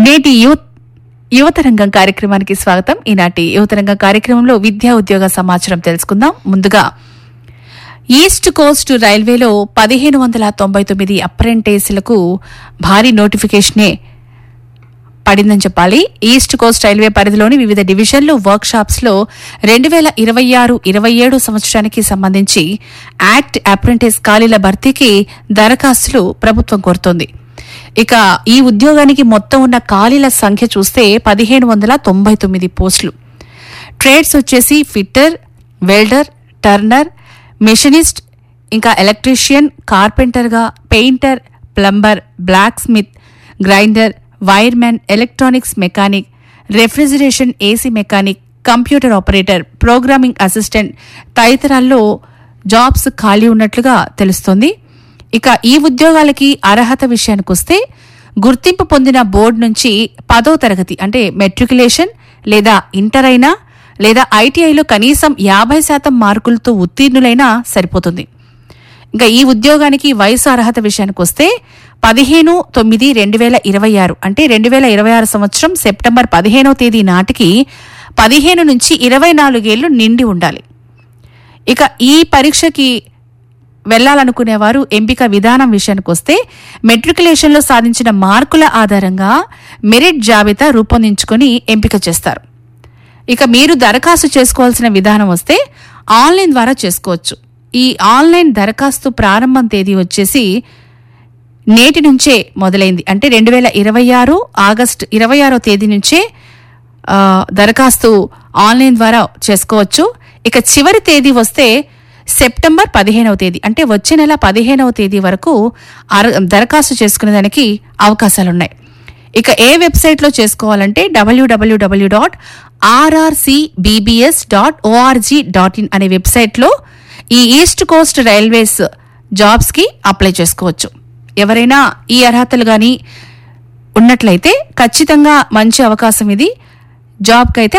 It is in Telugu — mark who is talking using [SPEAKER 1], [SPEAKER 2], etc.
[SPEAKER 1] నేటి యూత్ యువతరంగం కార్యక్రమానికి స్వాగతం ఈనాటి యువతరంగం కార్యక్రమంలో విద్యా ఉద్యోగ సమాచారం తెలుసుకుందాం ముందుగా ఈస్ట్ కోస్ట్ రైల్వేలో పదిహేను వందల తొంభై తొమ్మిది అప్రెంటిస్లకు భారీ నోటిఫికేషనే పడిందని చెప్పాలి ఈస్ట్ కోస్ట్ రైల్వే పరిధిలోని వివిధ డివిజన్లు వర్క్ షాప్స్ లో రెండు వేల ఇరవై ఆరు ఇరవై ఏడు సంవత్సరానికి సంబంధించి యాక్ట్ అప్రెంటిస్ ఖాళీల భర్తీకి దరఖాస్తులు ప్రభుత్వం కోరుతోంది ఇక ఈ ఉద్యోగానికి మొత్తం ఉన్న ఖాళీల సంఖ్య చూస్తే పదిహేను వందల తొంభై తొమ్మిది పోస్టులు ట్రేడ్స్ వచ్చేసి ఫిట్టర్ వెల్డర్ టర్నర్ మెషినిస్ట్ ఇంకా ఎలక్ట్రీషియన్ కార్పెంటర్గా painter plumber blacksmith grinder wiremen electronics mechanic refrigeration AC mechanic computer operator programming assistant తదితరాల్లో జాబ్స్ ఖాళీ ఉన్నట్లుగా తెలుస్తోంది ఇక ఈ ఉద్యోగాలకి అర్హత విషయానికి వస్తే గుర్తింపు పొందిన బోర్డు నుంచి పదో తరగతి అంటే మెట్రికులేషన్ లేదా ఇంటర్ అయినా లేదా ఐటీఐలో కనీసం యాభై శాతం మార్కులతో ఉత్తీర్ణులైనా సరిపోతుంది ఇంకా ఈ ఉద్యోగానికి వయసు అర్హత విషయానికి వస్తే పదిహేను తొమ్మిది రెండు వేల ఇరవై ఆరు అంటే రెండు వేల ఇరవై ఆరు సంవత్సరం సెప్టెంబర్ పదిహేనో తేదీ నాటికి పదిహేను నుంచి ఇరవై నాలుగేళ్లు నిండి ఉండాలి ఇక ఈ పరీక్షకి వెళ్లాలనుకునేవారు ఎంపిక విధానం విషయానికి వస్తే మెట్రికులేషన్లో సాధించిన మార్కుల ఆధారంగా మెరిట్ జాబితా రూపొందించుకొని ఎంపిక చేస్తారు ఇక మీరు దరఖాస్తు చేసుకోవాల్సిన విధానం వస్తే ఆన్లైన్ ద్వారా చేసుకోవచ్చు ఈ ఆన్లైన్ దరఖాస్తు ప్రారంభం తేదీ వచ్చేసి నేటి నుంచే మొదలైంది అంటే రెండు వేల ఇరవై ఆరు ఆగస్టు ఇరవై ఆరో తేదీ నుంచే ఆ, దరఖాస్తు ఆన్లైన్ ద్వారా చేసుకోవచ్చు ఇక చివరి తేదీ వస్తే సెప్టెంబర్ పదిహేనవ తేదీ అంటే వచ్చే నెల పదిహేనవ తేదీ వరకు అర- దరఖాస్తు చేసుకునేదానికి అవకాశాలున్నాయి ఇక ఏ వెబ్సైట్లో చేసుకోవాలంటే W W W dot RRCBBS dot ORG dot in అనే వెబ్సైట్లో ఈ ఈస్ట్ కోస్ట్ రైల్వేస్ జాబ్స్కి అప్లై చేసుకోవచ్చు ఎవరైనా ఈ అర్హతలు కానీ ఉన్నట్లయితే ఖచ్చితంగా మంచి అవకాశం ఇది జాబ్కి అయితే